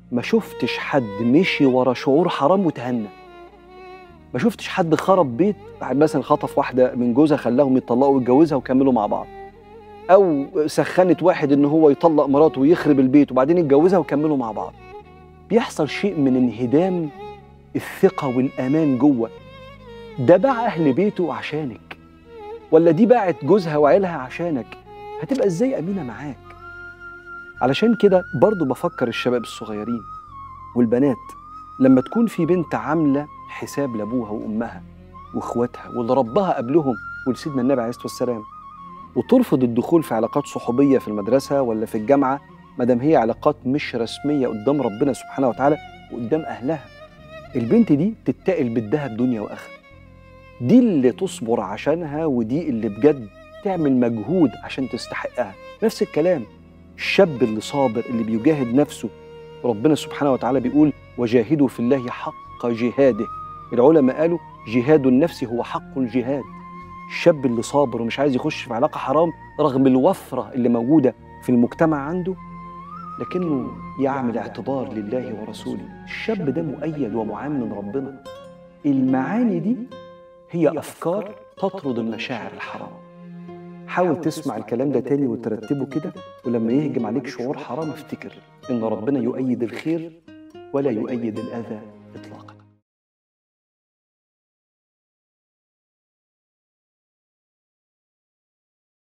ما شفتش حد مشي ورا شعور حرام وتهنى ما شفتش حد خرب بيت مثلا خطف واحده من جوزها خلاهم يتطلقوا ويتجوزها وكملوا مع بعض او سخنت واحد ان هو يطلق مراته ويخرب البيت وبعدين يتجوزها وكملوا مع بعض بيحصل شيء من انهدام الثقه والامان جوه ده باع اهل بيته عشانك ولا دي باعت جوزها وعيالها عشانك هتبقى ازاي امينه معاك علشان كده برضو بفكر الشباب الصغيرين والبنات لما تكون في بنت عامله حساب لابوها وامها واخواتها واللي ربها قبلهم ولسيدنا النبي عليه الصلاه والسلام وترفض الدخول في علاقات صحوبيه في المدرسه ولا في الجامعه ما دام هي علاقات مش رسميه قدام ربنا سبحانه وتعالى وقدام اهلها البنت دي تتقل بالذهب دنيا واخره دي اللي تصبر عشانها ودي اللي بجد تعمل مجهود عشان تستحقها نفس الكلام الشاب اللي صابر اللي بيجاهد نفسه ربنا سبحانه وتعالى بيقول وجاهدوا في الله حق جهاده العلماء قالوا جهاد النفس هو حق الجهاد الشاب اللي صابر ومش عايز يخش في علاقة حرام رغم الوفرة اللي موجودة في المجتمع عنده لكنه يعمل اعتبار لله ورسوله الشاب ده مؤيد ومعان من ربنا المعاني دي هي أفكار تطرد المشاعر الحرام حاول تسمع الكلام ده تاني وترتبه كده ولما يهجم عليك شعور حرام افتكر إن ربنا يؤيد الخير ولا يؤيد الأذى